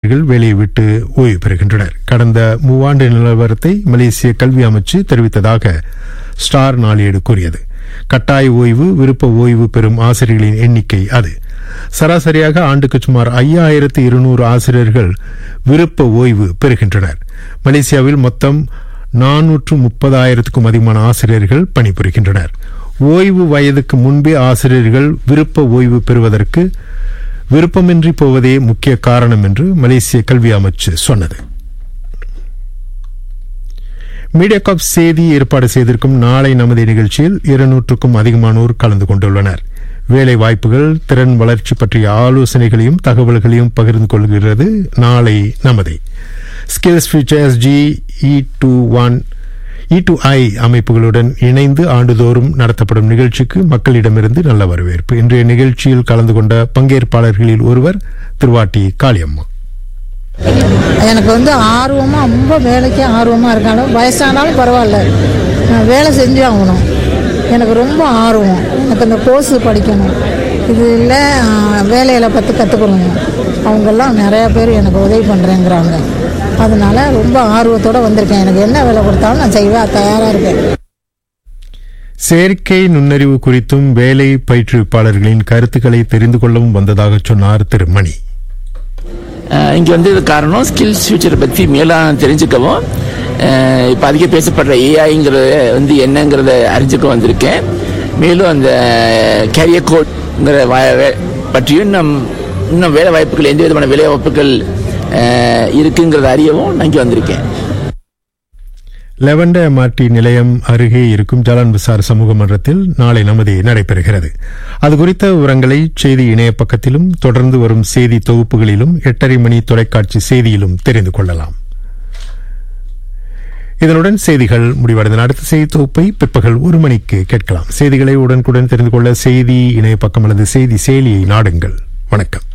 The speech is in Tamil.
ஆசிரியர்கள் வேலையை விட்டு ஓய்வு பெறுகின்றனர் கடந்த மூவாண்டு நிலவரத்தை மலேசிய கல்வி அமைச்சு தெரிவித்ததாக ஸ்டார் நாளேடு கூறியது கட்டாய ஓய்வு விருப்ப ஓய்வு பெறும் ஆசிரியர்களின் எண்ணிக்கை அது சராசரியாக ஆண்டுக்கு சுமார் ஐயாயிரத்து இருநூறு ஆசிரியர்கள் விருப்ப ஓய்வு பெறுகின்றனர் மலேசியாவில் மொத்தம் நானூற்று முப்பதாயிரத்துக்கும் அதிகமான ஆசிரியர்கள் பணிபுரிகின்றனர் ஓய்வு வயதுக்கு முன்பே ஆசிரியர்கள் விருப்ப ஓய்வு பெறுவதற்கு விருப்பமின்றி போவதே முக்கிய காரணம் என்று மலேசிய கல்வி அமைச்சு சொன்னது மீடியாகாப் செய்தி ஏற்பாடு செய்திருக்கும் நாளை நமது நிகழ்ச்சியில் இருநூற்றுக்கும் அதிகமானோர் கலந்து கொண்டுள்ளனர் வேலை வாய்ப்புகள் திறன் வளர்ச்சி பற்றிய ஆலோசனைகளையும் தகவல்களையும் பகிர்ந்து கொள்கிறது நாளை நமதே skills future SG E two one E two I அமைப்புகளுடன் இணைந்து ஆண்டுதோறும் நடத்தப்படும் நிகழ்ச்சிக்கு மக்களிடமிருந்து நல்ல வரவேற்பு இன்றைய நிகழ்ச்சியில் கலந்து கொண்ட பங்கேற்பாளர்களில் ஒருவர் திருவாட்டி காளியம்மா எனக்கு வந்து ஆர்வமாக ரொம்ப வேலைக்கு ஆர்வமாக இருக்காலும் வயசானாலும் பரவாயில்ல நான் வேலை செஞ்சு ஆகணும் எனக்கு ரொம்ப ஆர்வம் எனக்கு அந்த கோர்ஸ் படிக்கணும் இதில் வேலையில் பற்றி கற்றுக்கணும் அவங்கெல்லாம் நிறையா பேர் எனக்கு உதவி பண்ணுறேங்கிறாங்க அதனால ரொம்ப ஆர்வத்தோடு வந்திருக்கேன் எனக்கு என்ன வேலை கொடுத்தாலும் நான் செய்வேன் தயாராக இருக்கேன் செயற்கை நுண்ணறிவு குறித்தும் வேலை பயிற்றுவிப்பாளர்களின் கருத்துக்களை தெரிந்து கொள்ளவும் வந்ததாக சொன்னார் திரு மணி அஹ் இங்க வந்து இது காரணம் ஸ்கில்ஸ் ஃபியூச்சரை பற்றி மேலாக தெரிஞ்சுக்கவும் அஹ் இப்போ அதிக பேசப்படுற ஏஐங்கிறத வந்து என்னங்கிறத அறிஞ்சுக்க வந்திருக்கேன் மேலும் அந்த கேரியர் கோட்ங்கிற பற்றியும் இன்னும் இன்னும் வேலை வாய்ப்புகள் எந்த விதமான வேலை வாய்ப்புகள் அஹ் இருக்குங்கிறத அறியவும் நான் இங்கே வந்திருக்கேன் லெவண்ட எம்ஆர்டி நிலையம் அருகே இருக்கும் ஜலான் விசார் சமூக மன்றத்தில் நாளை நமதே நடைபெறுகிறது அது குறித்த விவரங்களை செய்தி இணைய பக்கத்திலும் தொடர்ந்து வரும் செய்தி தொகுப்புகளிலும் எட்டரை மணி தொலைக்காட்சி செய்தியிலும் தெரிந்து கொள்ளலாம் இதனுடன் செய்திகள் முடிவடைந்தன அடுத்த செய்தி தொகுப்பை பிற்பகல் ஒரு மணிக்கு கேட்கலாம் செய்திகளை உடனுக்குடன் தெரிந்து கொள்ள செய்தி இணைய பக்கம் அல்லது செய்தி செயலியை நாடுங்கள் வணக்கம்